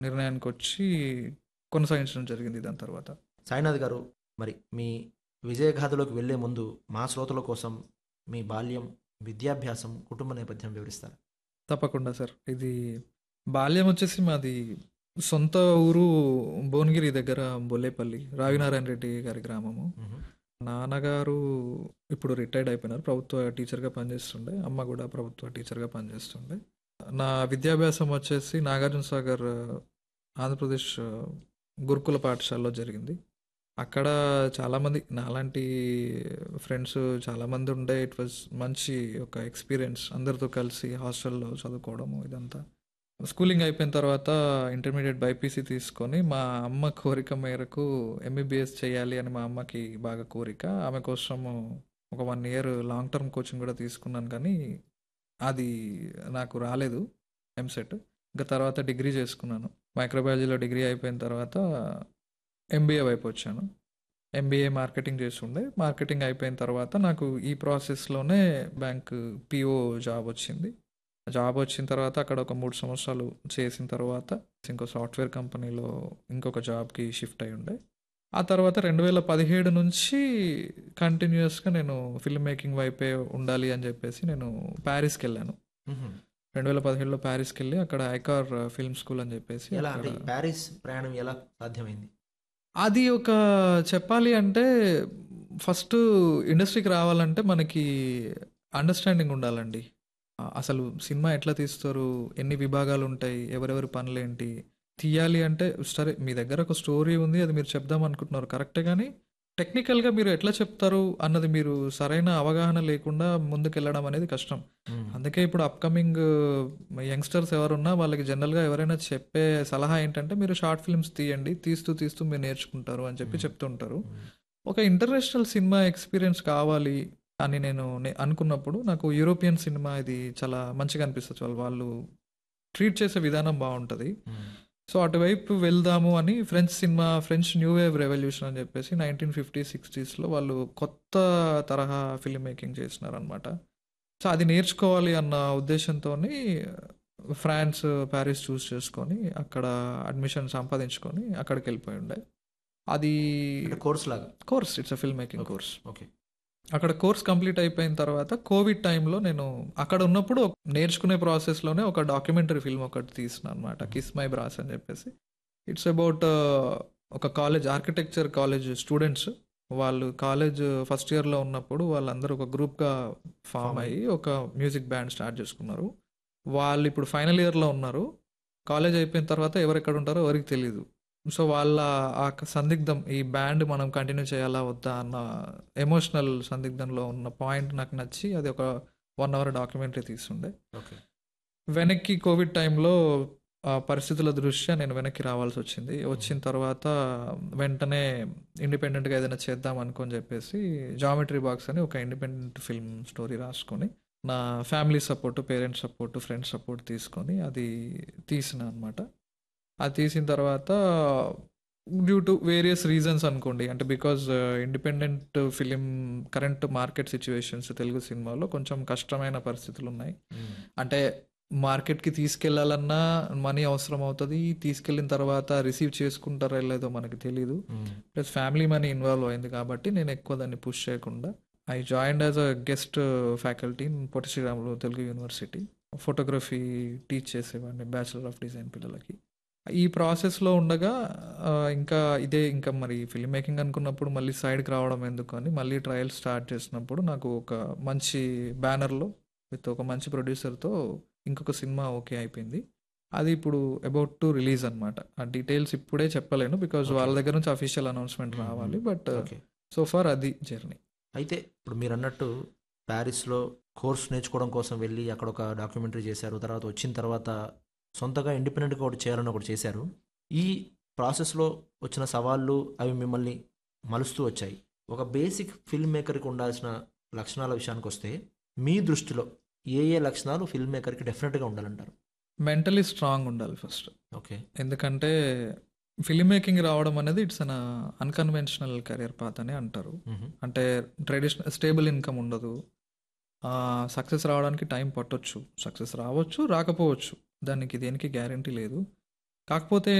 నిర్ణయానికి వచ్చి కొనసాగించడం జరిగింది దాని తర్వాత సాయినాథ్ గారు మరి మీ విజయగాథలోకి వెళ్లే ముందు మా శ్రోతల కోసం మీ బాల్యం విద్యాభ్యాసం కుటుంబ నేపథ్యం వివరిస్తారు తప్పకుండా సార్ ఇది బాల్యం వచ్చేసి మాది సొంత ఊరు భువనగిరి దగ్గర బొల్లేపల్లి రావినారాయణ రెడ్డి గారి గ్రామము నాన్నగారు ఇప్పుడు రిటైర్డ్ అయిపోయినారు ప్రభుత్వ టీచర్గా పనిచేస్తుండే అమ్మ కూడా ప్రభుత్వ టీచర్గా పనిచేస్తుండే నా విద్యాభ్యాసం వచ్చేసి నాగార్జున సాగర్ ఆంధ్రప్రదేశ్ గురుకుల పాఠశాలలో జరిగింది అక్కడ చాలామంది నాలాంటి ఫ్రెండ్స్ చాలామంది ఉండే ఇట్ వాజ్ మంచి ఒక ఎక్స్పీరియన్స్ అందరితో కలిసి హాస్టల్లో చదువుకోవడము ఇదంతా స్కూలింగ్ అయిపోయిన తర్వాత ఇంటర్మీడియట్ బైపీసీ తీసుకొని మా అమ్మ కోరిక మేరకు ఎంబీబీఎస్ చేయాలి అని మా అమ్మకి బాగా కోరిక ఆమె కోసము ఒక one year long term coaching కూడా తీసుకున్నాను కానీ అది నాకు రాలేదు ఎంసెట్ ఇంకా తర్వాత డిగ్రీ చేసుకున్నాను మైక్రోబయాలజీలో డిగ్రీ అయిపోయిన తర్వాత ఎంబీఏ వైపు వచ్చాను ఎంబీఏ మార్కెటింగ్ చేస్తుండే మార్కెటింగ్ అయిపోయిన తర్వాత నాకు ఈ ప్రాసెస్లోనే బ్యాంక్ పిఓ జాబ్ వచ్చింది జాబ్ వచ్చిన తర్వాత అక్కడ ఒక మూడు సంవత్సరాలు చేసిన తర్వాత ఇంకో సాఫ్ట్వేర్ కంపెనీలో ఇంకొక జాబ్కి షిఫ్ట్ అయి ఉండే ఆ తర్వాత రెండు వేల పదిహేడు నుంచి కంటిన్యూస్గా నేను ఫిల్మ్ మేకింగ్ వైపే ఉండాలి అని చెప్పేసి నేను ప్యారిస్కి వెళ్ళాను రెండు వేల పదిహేడులో ప్యారిస్కి వెళ్ళి అక్కడ ఐకార్ ఫిల్మ్ స్కూల్ అని చెప్పేసి ఎలా అంటే అక్కడ- ప్యారిస్ ప్రయాణం ఎలా సాధ్యమైంది అది ఒక చెప్పాలి అంటే ఫస్ట్ ఇండస్ట్రీకి రావాలంటే మనకి అండర్స్టాండింగ్ ఉండాలండి ఆ, అసలు సినిమా ఎట్లా తీస్తారు ఎన్ని విభాగాలు ఉంటాయి ఎవరెవరి పనులేంటి తీయాలి అంటే సరే మీ దగ్గర ఒక స్టోరీ ఉంది అది మీరు చెప్దాం అనుకుంటున్నారు కరెక్టే కానీ టెక్నికల్గా మీరు ఎట్లా చెప్తారు అన్నది మీరు సరైన అవగాహన లేకుండా ముందుకు వెళ్ళడం అనేది కష్టం అందుకే ఇప్పుడు అప్కమింగ్ యంగ్స్టర్స్ ఎవరున్నా వాళ్ళకి జనరల్గా ఎవరైనా చెప్పే సలహా ఏంటంటే మీరు షార్ట్ ఫిల్మ్స్ తీయండి తీస్తూ తీస్తూ మీరు నేర్చుకుంటారు అని చెప్పి చెప్తుంటారు ఒక ఇంటర్నేషనల్ సినిమా ఎక్స్పీరియన్స్ కావాలి అని నేను నే- అనుకున్నప్పుడు నాకు యూరోపియన్ సినిమా ఇది చాలా మంచిగా అనిపిస్తుంది వాళ్ళు వాళ్ళు ట్రీట్ చేసే విధానం బాగుంటుంది సో అటువైపు వెళ్దాము అని French cinema French new wave revolution అని చెప్పేసి నైన్టీన్ ఫిఫ్టీ సిక్స్టీస్లో వాళ్ళు కొత్త తరహా ఫిల్మ్ మేకింగ్ చేసినారనమాట సో అది నేర్చుకోవాలి అన్న ఉద్దేశంతో ఫ్రాన్స్ ప్యారిస్ చూస్ చేసుకొని అక్కడ అడ్మిషన్ సంపాదించుకొని అక్కడికి వెళ్ళిపోయి ఉండే అది కోర్స్ లాగా course it's a film making course okay అక్కడ కోర్స్ కంప్లీట్ అయిపోయిన తర్వాత కోవిడ్ టైంలో నేను అక్కడ ఉన్నప్పుడు ఒక- నేర్చుకునే ప్రాసెస్లోనే ఒక డాక్యుమెంటరీ ఫిల్మ్ ఒకటి తీసిన అనమాట కిస్ మై బ్రాస్ అని చెప్పేసి ఇట్స్ అబౌట్ ఒక కాలేజ్ ఆర్కిటెక్చర్ కాలేజ్ స్టూడెంట్స్ వాళ్ళు కాలేజ్ ఫస్ట్ ఇయర్లో ఉన్నప్పుడు వాళ్ళందరూ ఒక గ్రూప్గా ఫామ్ అయ్యి ఒక మ్యూజిక్ బ్యాండ్ స్టార్ట్ చేసుకున్నారు వాళ్ళు ఇప్పుడు ఫైనల్ ఇయర్లో ఉన్నారు కాలేజ్ అయిపోయిన తర్వాత ఎవరెక్కడ ఉంటారో ఎవరికి తెలియదు సో వాళ్ళ ఆ సందిగ్ధం ఈ బ్యాండ్ మనం కంటిన్యూ చేయాలా వద్దా అన్న ఎమోషనల్ సందిగ్ధంలో ఉన్న పాయింట్ నాకు నచ్చి అది ఒక వన్ అవర్ డాక్యుమెంటరీ తీస్తుండే ఓకే వెనక్కి కోవిడ్ టైంలో ఆ పరిస్థితుల దృష్ట్యా నేను వెనక్కి రావాల్సి వచ్చింది వచ్చిన తర్వాత వెంటనే ఇండిపెండెంట్గా ఏదైనా చేద్దాం అనుకొని చెప్పేసి జామెట్రీ బాక్స్ అని ఒక ఇండిపెండెంట్ ఫిల్మ్ స్టోరీ రాసుకొని నా family support parents support friends support తీసుకొని అది తీసిన అనమాట అది తీసిన తర్వాత డ్యూ టు వేరియస్ రీజన్స్ అనుకోండి అంటే because independent film current market situations Telugu సినిమాలో కొంచెం కష్టమైన పరిస్థితులు ఉన్నాయి అంటే మార్కెట్కి తీసుకెళ్లాలన్నా మనీ అవసరం అవుతుంది తీసుకెళ్ళిన తర్వాత రిసీవ్ చేసుకుంటారో లేదో మనకి తెలియదు ప్లస్ ఫ్యామిలీ మనీ ఇన్వాల్వ్ అయింది కాబట్టి నేను ఎక్కువ దాన్ని పుష్ చేయకుండా I join as a guest faculty in Potti Sriramulu Telugu university photography teach చేసేవాడిని బ్యాచిలర్ ఆఫ్ డిజైన్ పిల్లలకి ఈ ప్రాసెస్లో ఉండగా ఆ, ఇంకా ఇదే ఇంకా మరి ఫిల్మ్ మేకింగ్ అనుకున్నప్పుడు మళ్ళీ సైడ్కి రావడం ఎందుకు అని మళ్ళీ ట్రయల్స్ స్టార్ట్ చేసినప్పుడు నాకు ఒక మంచి బ్యానర్లో విత్ ఒక మంచి ప్రొడ్యూసర్తో ఇంకొక సినిమా ఓకే అయిపోయింది అది ఇప్పుడు అబౌట్ టు రిలీజ్ అనమాట ఆ డీటెయిల్స్ ఇప్పుడే చెప్పలేను బికాజ్ Okay. వాళ్ళ దగ్గర నుంచి అఫీషియల్ అనౌన్స్మెంట్ రావాలి బట్ ఓకే సో ఫార్ అది జర్నీ అయితే ఇప్పుడు మీరు అన్నట్టు ప్యారిస్లో కోర్స్ నేర్చుకోవడం కోసం వెళ్ళి అక్కడ ఒక డాక్యుమెంటరీ చేశారు తర్వాత వచ్చిన తర్వాత సొంతగా ఇండిపెండెంట్గా ఒకటి చేయాలని ఒకటి చేశారు ఈ ప్రాసెస్లో వచ్చిన సవాళ్ళు అవి మిమ్మల్ని మలుస్తూ వచ్చాయి ఒక బేసిక్ ఫిల్మ్ మేకర్కి ఉండాల్సిన లక్షణాల విషయానికి వస్తే మీ దృష్టిలో ఏ ఏ లక్షణాలు ఫిల్మ్ మేకర్కి డెఫినెట్గా ఉండాలంటారు మెంటలీ స్ట్రాంగ్ ఉండాలి ఫస్ట్ ఓకే ఎందుకంటే ఫిల్మ్ మేకింగ్ రావడం అనేది it's an unconventional career path అని అంటారు అంటే ట్రెడిషనల్ స్టేబుల్ ఇన్కమ్ ఉండదు సక్సెస్ రావడానికి టైం పట్టొచ్చు సక్సెస్ రావచ్చు రాకపోవచ్చు దానికి దేనికి గ్యారంటీ లేదు కాకపోతే